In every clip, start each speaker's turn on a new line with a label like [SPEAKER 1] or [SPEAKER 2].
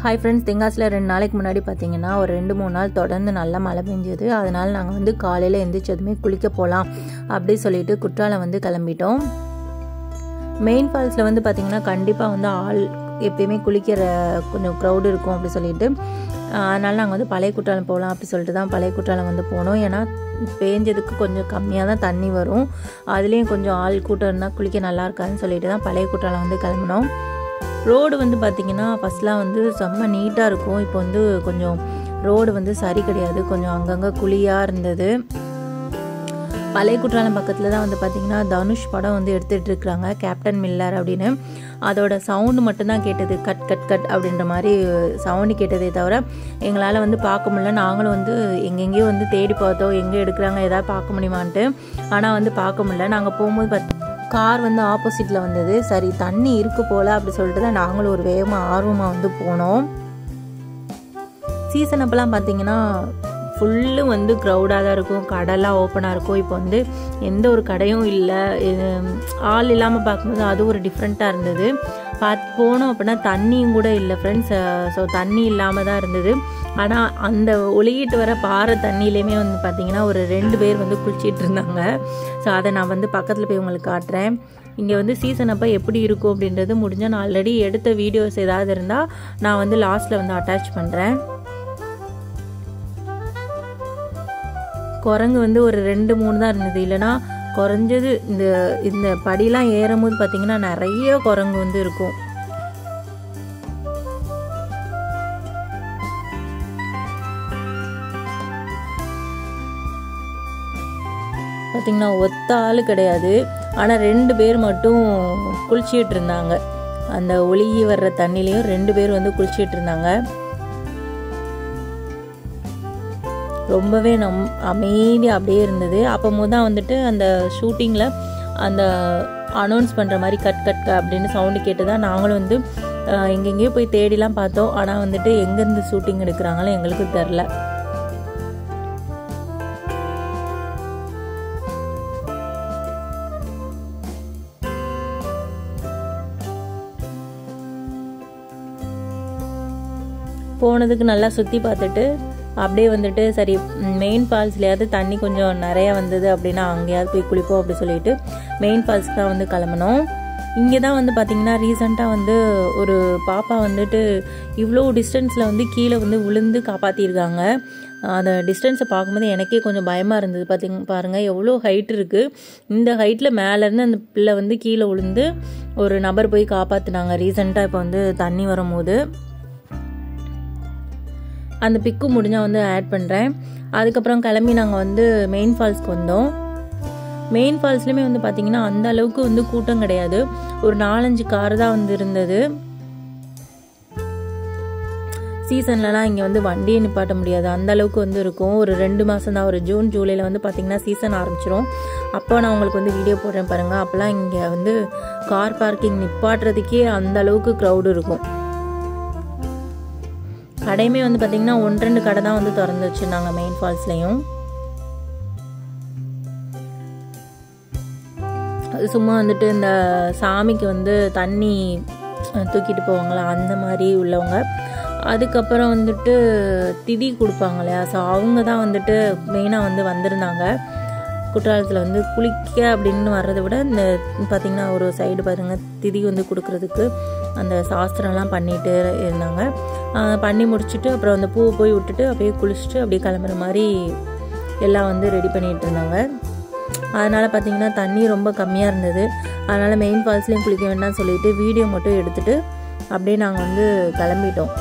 [SPEAKER 1] hi friends தெங்காசில் ரெண்டு நாளைக்கு முன்னாடி பார்த்தீங்கன்னா ஒரு ரெண்டு மூணு நாள் தொடர்ந்து நல்லா மழை பெஞ்சது அதனால் நாங்கள் வந்து காலையில் எந்திரிச்சதுமே குளிக்க போகலாம் அப்படி சொல்லிட்டு குற்றாலம் வந்து கிளம்பிட்டோம் மெயின் ஃபால்ஸில் வந்து பார்த்திங்கன்னா கண்டிப்பாக வந்து ஆள் எப்பயுமே குளிக்கிற கொஞ்சம் க்ரௌடு இருக்கும் அப்படி சொல்லிட்டு அதனால் நாங்கள் வந்து பழைய குற்றாலம் போகலாம் அப்படி சொல்லிட்டு தான் பழைய குற்றாலம் வந்து போனோம் ஏன்னா பேஞ்சதுக்கு கொஞ்சம் கம்மியாக தான் தண்ணி வரும் அதுலேயும் கொஞ்சம் ஆள் கூட்டம் இருந்தால் குளிக்க நல்லா இருக்காதுன்னு சொல்லிட்டு தான் பழைய குற்றாலம் வந்து கிளம்பினோம் ரோடு வந்து பார்த்திங்கன்னா ஃபஸ்ட்லாம் வந்து செம்ம நீட்டாக இருக்கும் இப்போ வந்து கொஞ்சம் ரோடு வந்து சரி கிடையாது கொஞ்சம் அங்கங்கே குழியாக இருந்தது பழைய குற்றாலம் பக்கத்தில் தான் வந்து பார்த்திங்கன்னா தனுஷ் படம் வந்து எடுத்துகிட்டு இருக்கிறாங்க கேப்டன் மில்லர் அப்படின்னு அதோட சவுண்டு மட்டும்தான் கேட்டது கட் கட் கட் அப்படின்ற மாதிரி சவுண்டு கேட்டதே தவிர எங்களால் வந்து பார்க்க முடியல நாங்களும் வந்து எங்கெங்கேயோ வந்து தேடி பார்த்தோம் எங்கே எடுக்கிறாங்க எதாவது பார்க்க முடியுமான்ட்டு ஆனால் வந்து பார்க்க முடியல நாங்கள் போகும்போது பார்த்து கார் வந்து ஆப்போசிட்டில் வந்தது சரி தண்ணி இருக்கு போல் அப்படி சொல்லிட்டு தான் நாங்களும் ஒரு வேகமாக ஆர்வமாக வந்து போனோம் சீசன் அப்போலாம் பார்த்தீங்கன்னா ஃபுல்லும் வந்து க்ரௌடாக தான் இருக்கும் கடைலாம் ஓப்பனாக இருக்கும் இப்போ வந்து எந்த ஒரு கடையும் இல்லை ஆள் இல்லாமல் பார்க்கும்போது அது ஒரு டிஃப்ரெண்ட்டாக இருந்தது பார்த்து போனோம் அப்படின்னா தண்ணியும் கூட இல்லை ஃப்ரெண்ட்ஸ் ஸோ தண்ணி இல்லாமல் தான் இருந்தது ஆனால் அந்த ஒழுகிட்டு வர பாறை தண்ணியிலையுமே வந்து பார்த்திங்கன்னா ஒரு ரெண்டு பேர் வந்து குளிச்சிட்டு இருந்தாங்க ஸோ அதை நான் வந்து பக்கத்தில் போய் உங்களுக்கு காட்டுறேன் இங்கே வந்து சீசன் அப்போ எப்படி இருக்கும் அப்படின்றது முடிஞ்சால் நான் ஆல்ரெடி எடுத்த வீடியோஸ் ஏதாவது இருந்தால் நான் வந்து லாஸ்ட்டில் வந்து அட்டாச் பண்ணுறேன் குரங்கு வந்து ஒரு ரெண்டு மூணு தான் இருந்தது இல்லைனா குறைஞ்சது இந்த இந்த படிலாம் ஏறும் போது பார்த்தீங்கன்னா நிறைய குரங்கு வந்து இருக்கும் பார்த்தீங்கன்னா ஒத்த ஆள் கிடையாது ஆனால் ரெண்டு பேர் மட்டும் குளிச்சிட்டு இருந்தாங்க அந்த ஒழுகி வர்ற தண்ணிலையும் ரெண்டு பேர் வந்து குளிச்சிட்டு இருந்தாங்க ரொம்பவே நம் அமைதியாக அப்படியே இருந்தது அப்போ தான் வந்துட்டு அந்த ஷூட்டிங்கில் அந்த அனௌன்ஸ் பண்ணுற மாதிரி கட் கட் அப்படின்னு சவுண்டு கேட்டு தான் நாங்களும் வந்து எங்கெங்கேயோ போய் தேடிலாம் பார்த்தோம் ஆனால் வந்துட்டு எங்கேருந்து ஷூட்டிங் எடுக்கிறாங்களோ எங்களுக்கு தெரில போனதுக்கு நல்லா சுற்றி பார்த்துட்டு அப்படியே வந்துட்டு சரி மெயின் ஃபால்ஸ்லையாவது தண்ணி கொஞ்சம் நிறையா வந்தது அப்படின்னா அங்கேயாவது போய் குளிப்போம் அப்படி சொல்லிட்டு மெயின் ஃபால்ஸ்க்கு தான் வந்து கிளம்பணும் இங்கே தான் வந்து பார்த்திங்கன்னா ரீசெண்டாக வந்து ஒரு பாப்பா வந்துட்டு இவ்வளோ டிஸ்டன்ஸில் வந்து கீழே வந்து விழுந்து காப்பாற்றிருக்காங்க அந்த டிஸ்டன்ஸை பார்க்கும்போது எனக்கே கொஞ்சம் பயமாக இருந்தது பார்த்திங்க பாருங்கள் எவ்வளோ ஹைட் இருக்குது இந்த ஹைட்டில் மேலேருந்து அந்த பிள்ளை வந்து கீழே விழுந்து ஒரு நபர் போய் காப்பாற்றினாங்க ரீசெண்டாக இப்போ வந்து தண்ணி வரும்போது அந்த பிக்கு முடிஞ்சால் வந்து ஆட் பண்ணுறேன் அதுக்கப்புறம் கிளம்பி நாங்கள் வந்து மெயின் ஃபால்ஸ்க்கு வந்தோம் மெயின் ஃபால்ஸ்லேயுமே வந்து பார்த்திங்கன்னா அந்த அளவுக்கு வந்து கூட்டம் கிடையாது ஒரு நாலஞ்சு கார் தான் வந்து இருந்தது சீசன்லலாம் இங்கே வந்து வண்டியை நிப்பாட்ட முடியாது அந்த அளவுக்கு வந்து இருக்கும் ஒரு ரெண்டு மாதம் தான் ஒரு ஜூன் ஜூலையில் வந்து பார்த்திங்கன்னா சீசன் ஆரம்பிச்சிரும் அப்போ நான் உங்களுக்கு வந்து வீடியோ போடுறேன் பாருங்கள் அப்போலாம் இங்கே வந்து கார் பார்க்கிங் நிப்பாட்டுறதுக்கே அந்த அளவுக்கு க்ரௌடு இருக்கும் கடையுமே வந்து பார்த்திங்கன்னா ஒன்று ரெண்டு கடை தான் வந்து திறந்து வச்சுருந்தாங்க மெயின் ஃபால்ஸ்லையும் சும்மா வந்துட்டு இந்த சாமிக்கு வந்து தண்ணி தூக்கிட்டு போவாங்களா அந்த மாதிரி உள்ளவங்க அதுக்கப்புறம் வந்துட்டு திதி கொடுப்பாங்க இல்லையா ஸோ அவங்க தான் வந்துட்டு மெயினாக வந்து வந்திருந்தாங்க குற்றாலத்தில் வந்து குளிக்க அப்படின்னு வர்றதை விட இந்த பார்த்திங்கன்னா ஒரு சைடு பாருங்கள் திதி வந்து கொடுக்கறதுக்கு அந்த சாஸ்திரம்லாம் பண்ணிட்டு இருந்தாங்க பண்ணி முடிச்சுட்டு அப்புறம் அந்த பூவை போய் விட்டுட்டு அப்படியே குளிச்சுட்டு அப்படியே கிளம்புற மாதிரி எல்லாம் வந்து ரெடி பண்ணிகிட்டு இருந்தாங்க அதனால் பார்த்திங்கன்னா தண்ணி ரொம்ப கம்மியாக இருந்தது அதனால் மெயின் ஃபால்ஸ்லேயும் குளிக்க வேண்டாம்னு சொல்லிட்டு வீடியோ மட்டும் எடுத்துகிட்டு அப்படியே நாங்கள் வந்து கிளம்பிட்டோம்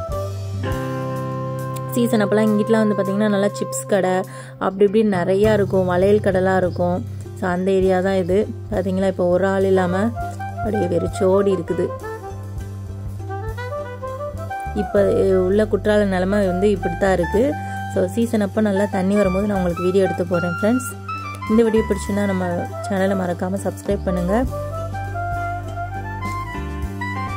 [SPEAKER 1] சீசன் அப்போலாம் இங்கிட்டலாம் வந்து பார்த்திங்கன்னா நல்லா சிப்ஸ் கடை அப்படி இப்படின்னு நிறையா இருக்கும் வளையல் கடைலாம் இருக்கும் ஸோ அந்த ஏரியா தான் இது பார்த்திங்களா இப்போ ஒரு ஆள் இல்லாமல் அப்படியே வெறிச்சோடி இருக்குது இப்போ உள்ள குற்றால நிலமை வந்து இப்படி தான் இருக்குது ஸோ சீசன் அப்போ நல்லா தண்ணி வரும்போது நான் உங்களுக்கு வீடியோ எடுத்து போடுறேன் ஃப்ரெண்ட்ஸ் இந்த வீடியோ பிடிச்சுன்னா நம்ம சேனலை மறக்காமல் சப்ஸ்கிரைப் பண்ணுங்கள்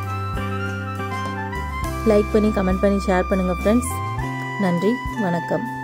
[SPEAKER 1] லைக் பண்ணி கமெண்ட் பண்ணி ஷேர் பண்ணுங்கள் ஃப்ரெண்ட்ஸ் நன்றி வணக்கம்